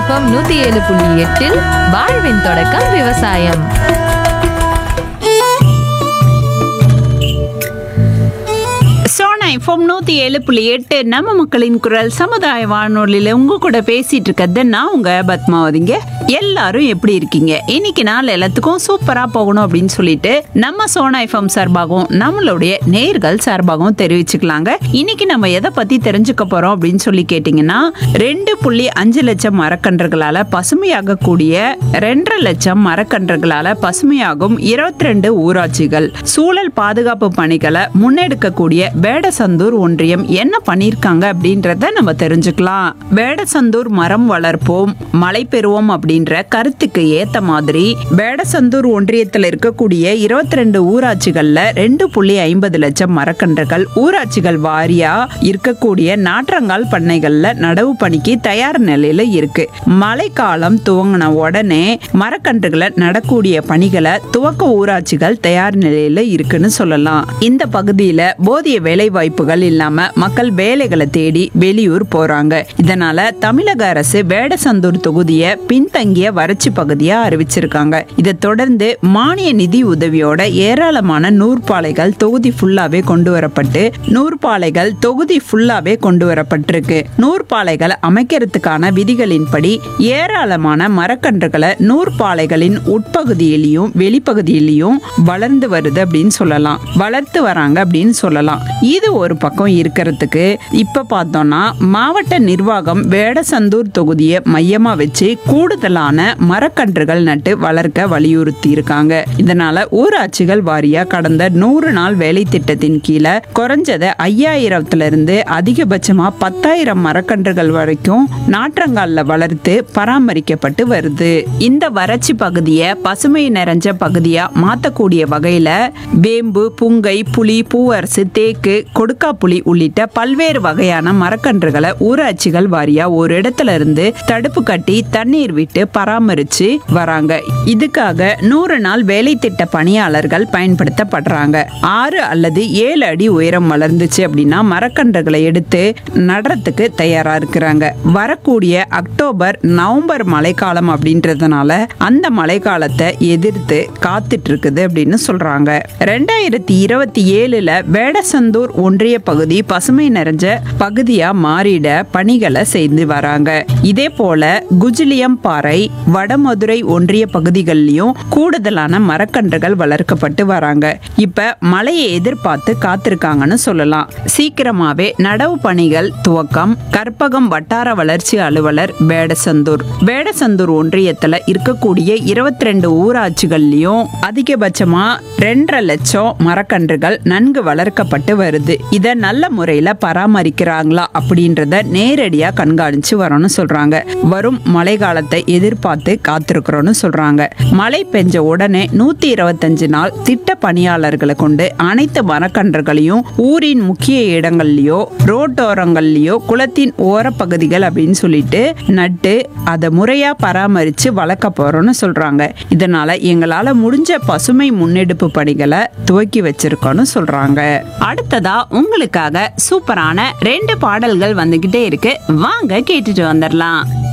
FM நூத்தி ஏழு புள்ளி எட்டில் வாழ்வின் தொடக்கம் விவசாயம் சோனா எஃப்எம் நூத்தி ஏழு புள்ளி எட்டு நம்ம மக்களின் குரல் சமுதாய வானொலியில உங்க கூட பேசிட்டு இருக்கிறது நான் உங்க பத்மாவதிங்க எல்லாரும் எப்படி இருக்கீங்க இன்னைக்கு நாள் எல்லாத்துக்கும் சூப்பரா போகணும் அப்படின்னு சொல்லிட்டு நம்ம சோனா எஃப்எம் சார்பாகவும் நம்மளுடைய நேர்கள் சார்பாகவும் தெரிவிச்சுக்கலாங்க இன்னைக்கு நம்ம எதை பத்தி தெரிஞ்சுக்க போறோம் அப்படின்னு சொல்லி கேட்டீங்கன்னா ரெண்டு புள்ளி அஞ்சு லட்சம் மரக்கன்றுகளால பசுமையாகக்கூடிய ரெண்டரை லட்சம் மரக்கன்றுகளால பசுமையாகும் இருபத்தி ரெண்டு ஊராட்சிகள் சூழல் பாதுகாப்பு பணிகளை முன்னெடுக்கக்கூடிய வேடசந்தூர் ஒன்றியம் என்ன பண்ணிருக்காங்க அப்படின்றத நம்ம தெரிஞ்சுக்கலாம் வேடசந்தூர் மரம் வளர்ப்போம் மழை பெறுவோம் அப்படின்ற கருத்துக்கு ஏத்த மாதிரி வேடசந்தூர் ஒன்றியத்தில் இருக்கக்கூடிய இருபத்தி ரெண்டு ஊராட்சிகள்ல ரெண்டு புள்ளி ஐம்பது லட்சம் மரக்கன்றுகள் ஊராட்சிகள் வாரியா இருக்கக்கூடிய நாற்றங்கால் பண்ணைகள்ல நடவு பணிக்கு தயார் நிலையில இருக்கு மழைக்காலம் துவங்கின உடனே மரக்கன்றுகளை நடக்கூடிய பணிகளை துவக்க ஊராட்சிகள் தயார் நிலையில இருக்குன்னு சொல்லலாம் இந்த பகுதியில போதிய வேலை வாய்ப்புகள் இல்லாம மக்கள் வேலைகளை தேடி வெளியூர் போறாங்க இதனால தமிழக அரசு வேடசந்தூர் தொகுதியை பின்தங்கிய வறட்சி பகுதியா அறிவிச்சிருக்காங்க இதை தொடர்ந்து மானிய நிதி உதவியோட ஏராளமான நூற்பாலைகள் தொகுதி ஃபுல்லாவே கொண்டு வரப்பட்டு நூற்பாலைகள் தொகுதி ஃபுல்லாவே கொண்டு வரப்பட்டிருக்கு நூற்பாலைகள் அமைக்கிறதுக்கான விதிகளின்படி ஏராளமான மரக்கன்றுகளை நூற்பாலைகளின் உட்பகுதியிலையும் வெளிப்பகுதியிலையும் வளர்ந்து வருது அப்படின்னு சொல்லலாம் வளர்த்து வராங்க அப்படின்னு சொல்லலாம் இது ஒரு பக்கம் இருக்கிறதுக்கு இப்ப பார்த்தோம்னா மாவட்ட நிர்வாகம் வேடசந்தூர் தொகுதியை மையமா வச்சு கூடுதலான மரக்கன்றுகள் நட்டு வளர்க்க வலியுறுத்தி இருக்காங்க இதனால ஊராட்சிகள் வாரியா கடந்த நூறு நாள் வேலை திட்டத்தின் கீழே குறைஞ்சது ஐயாயிரத்துல இருந்து அதிகபட்சமா பத்தாயிரம் மரக்கன்றுகள் வரைக்கும் நாற்றங்கால்ல வளர்த்து பராமரிக்கப்பட்டு வருது இந்த வறட்சி பகுதியை பசுமை நிறைஞ்ச பகுதியா மாத்தக்கூடிய வகையில வேம்பு புங்கை புலி பூவரசு தேக்கு கொடுக்காப்புளி உள்ளிட்ட பல்வேறு வகையான மரக்கன்றுகளை ஊராட்சிகள் வாரியா ஒரு இடத்துல இருந்து தடுப்பு கட்டி தண்ணீர் விட்டு பராமரிச்சு வராங்க இதுக்காக நூறு நாள் வேலை திட்ட பணியாளர்கள் பயன்படுத்தப்படுறாங்க ஆறு அல்லது ஏழு அடி உயரம் வளர்ந்துச்சு அப்படின்னா மரக்கன்றுகளை எடுத்து நடுறதுக்கு தயாரா இருக்கிறாங்க வரக்கூடிய அக்டோபர் நவம்பர் மழைக்காலம் அப்படின்றதுனால அந்த மழைக்காலத்தை எதிர்த்து காத்துட்டு இருக்குது அப்படின்னு சொல்றாங்க ரெண்டாயிரத்தி இருபத்தி ஏழுல வேடசந்தூர் ஒன்றிய பகுதி பசுமை நிறைஞ்ச பகுதியா மாறிட பணிகளை செய்து வராங்க இதே போல குஜிலியம் பாறை வடமதுரை ஒன்றிய பகுதிகளிலும் கூடுதலான மரக்கன்றுகள் வளர்க்கப்பட்டு வராங்க இப்ப மழையை எதிர்பார்த்து காத்திருக்காங்கன்னு சொல்லலாம் சீக்கிரமாவே நடவு பணிகள் துவக்கம் கற்பகம் வட்டார வளர்ச்சி அலுவலர் வேடசந்தூர் வேடசந்தூர் ஒன்றியத்துல இருக்கக்கூடிய இருபத்தி ரெண்டு ஊராட்சிகள்லயும் அதிகபட்சமா ரெண்டரை லட்சம் மரக்கன்றுகள் நன்கு வளர்க்கப்பட்டு வருது இத நல்ல முறையில பராமரிக்கிறாங்களா அப்படின்றத நேரடியா கண்காணிச்சு வரணும்னு சொல்றாங்க வரும் மழை காலத்தை எதிர்பார்த்து காத்திருக்கிறோம்னு சொல்றாங்க மழை பெஞ்ச உடனே நூத்தி இருபத்தஞ்சு நாள் திட்ட பணியாளர்களை கொண்டு அனைத்து மரக்கன்றுகளையும் ஊரின் முக்கிய இடங்கள்லயோ ரோட்டோரங்கள்லயோ குளத்தின் ஓரப்பகுதிகள் அப்படின்னு சொல்லிட்டு நட்டு அதை முறையா பராமரிச்சு வளர்க்க போறோம்னு சொல்றாங்க இதனால எங்களால முடிஞ்ச பசுமை முன்னெடுப்பு பணிகளை துவக்கி வச்சிருக்கோம்னு சொல்றாங்க அடுத்ததா உங்களுக்காக சூப்பரான ரெண்டு பாடல்கள் வந்துகிட்டே இருக்கு வாங்க கேட்டுட்டு வந்துடலாம்